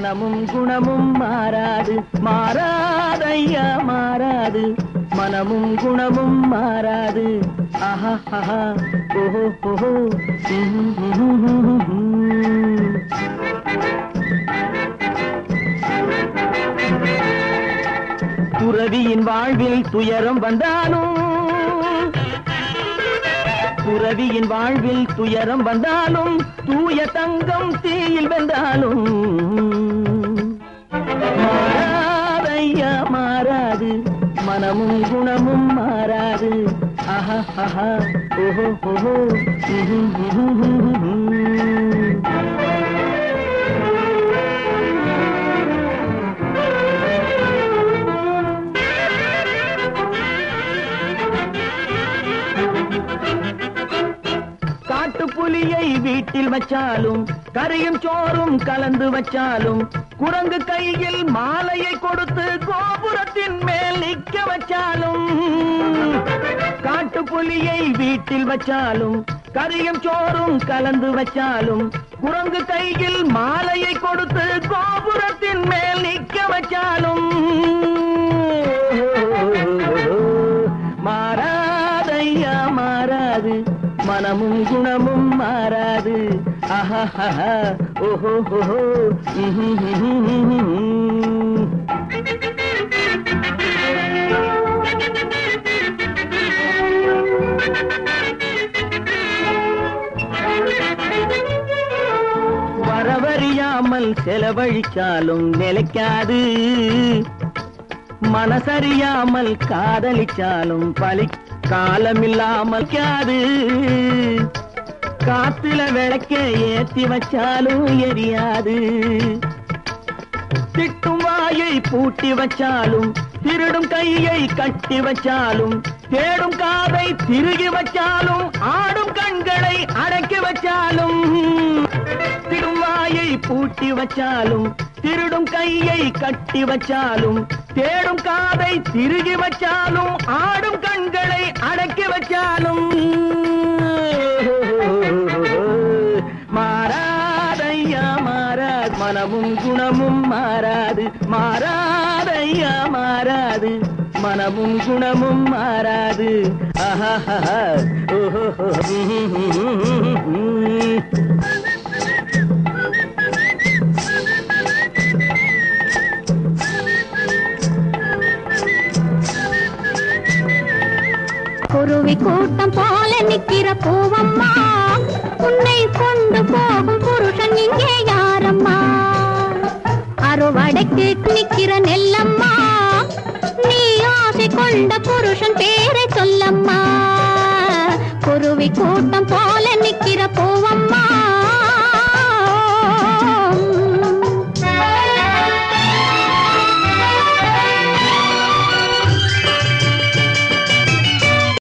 மனமும் குணமும் மாறாது மாறாதையா மாறாது மனமும் குணமும் மாறாது ஆஹா ஆஹா ஓஹோ ஓஹோ ம்ஹும், ம்ஹும், ம்ஹும், ம்ஹும். துறவியின் வாழ்வில் துயரம் வந்தாலும் துறவியின் வாழ்வில் துயரம் வந்தாலும் தூய தங்கம் தீயில் வென்றாலும் மாறாதையா மாறாது மனமும் குணமும் மாறாது ஆஹா ஆஹா ஓஹோ ஓஹோ ம்ஹும், ம்ஹும், ம்ஹும், ம்ஹும். காட்டுப்புலியை வீட்டில் வச்சாலும் கறியும் சோறும் கலந்து வச்சாலும் குரங்கு கையில் மாலையை கொடுத்து கோபுரத்தின் மேல் நிக்க வச்சாலும் காட்டுப்புலியை வீட்டில் வச்சாலும் கறியும் சோறும் கலந்து வச்சாலும் குரங்கு கையில் மாலையை கொடுத்து கோபுரத்தின் மேல் நிக்க வச்சாலும் மாறாதையா மாறாது மனமும் குணமும் மாறாது ஆஹா ஓஹோ ஓஹோ ம்ஹும், ம்ஹும், ம்ஹும். வரவறியாமல் செலவழிச்சாலும் நிலைக்காது மனசறியாமல் காதலிச்சாலும் பலி காலமில்லாமல் காது காத்துல விளக்க ஏத்தி வச்சாலும் எரியாது திட்டும் வாயை பூட்டி வச்சாலும் திருடும் கையை கட்டி வச்சாலும் தேடும் காதை திருகி வச்சாலும் ஆடும் கண்களை அடக்கி வச்சாலும் திடும் வாயை பூட்டி வச்சாலும் திருடும் கையை கட்டி வச்சாலும் தேடும் காதை திருகி வச்சாலும் ஆடும் கண்களை அடக்கி வச்சாலும் மாறாதையா மாறாது மனமும் குணமும் மாறாது மாறாதையா மாறாது மனமும் குணமும் மாறாது ஆஹா ஓஹோ குருவி கூட்டம் போல நிக்கிற பூவம்மா உன்னை கொண்டு போகும் புருஷன் இங்கே யாரம்மா அறுவடைக்கு நிக்கிற நெல்லம்மா நீ ஆசை கொண்ட புருஷன் பேரை சொல்லம்மா குருவி கூட்டம் போல நிக்கிற பூவம்மா